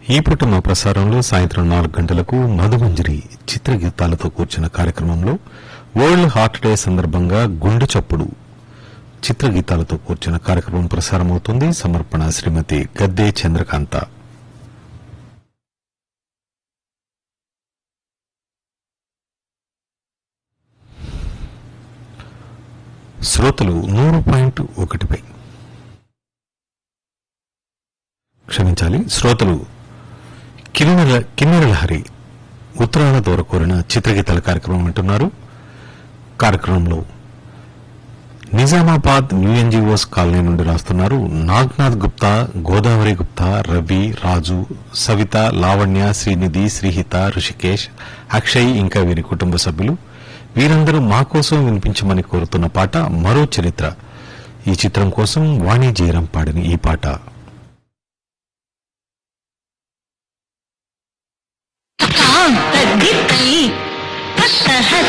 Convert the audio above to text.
ఈ పూట మా ప్రసారంలో సాయంత్రం నాలుగు గంటలకు మధుమంజరి చిత్రగీతాలతో కూర్చున్న కార్యక్రమంలో వరల్డ్ హార్ట్ డే సందర్భంగా గుండె చప్పుడు చిత్రగీతాలతో కూర్చున్న కార్యక్రమం ప్రసారమవుతుంది సమర్పణ శ్రీమతి గద్దే చంద్రకాంత శ్రోతలు నూరు పాయింట్ ఒకటిపై క్షమించాలి శ్రోతలు కిన్నెర కిన్నెరల హరి ఉత్తరాల దూర కోరిన చిత్రగీతాల కార్యక్రమం వింటున్నారు కార్యక్రమంలో నిజామాబాద్ న్యూ ఎన్జిఓస్ కాలనీ నుండి రాస్తున్నారు నాగ్నాథ్ గుప్తా గోదావరి గుప్తా రవి రాజు సవిత లావణ్య శ్రీనిధి శ్రీహిత ఋషికేష్ అక్షయ్ ఇంకా వీరి కుటుంబ సభ్యులు వీరందరూ మా కోసం వినిపించమని కోరుతున్న పాట మరో చరిత్ర ఈ చిత్రం కోసం వాణి జయరాం పాడిన ఈ పాట కాంతదిత్తై అట్టహ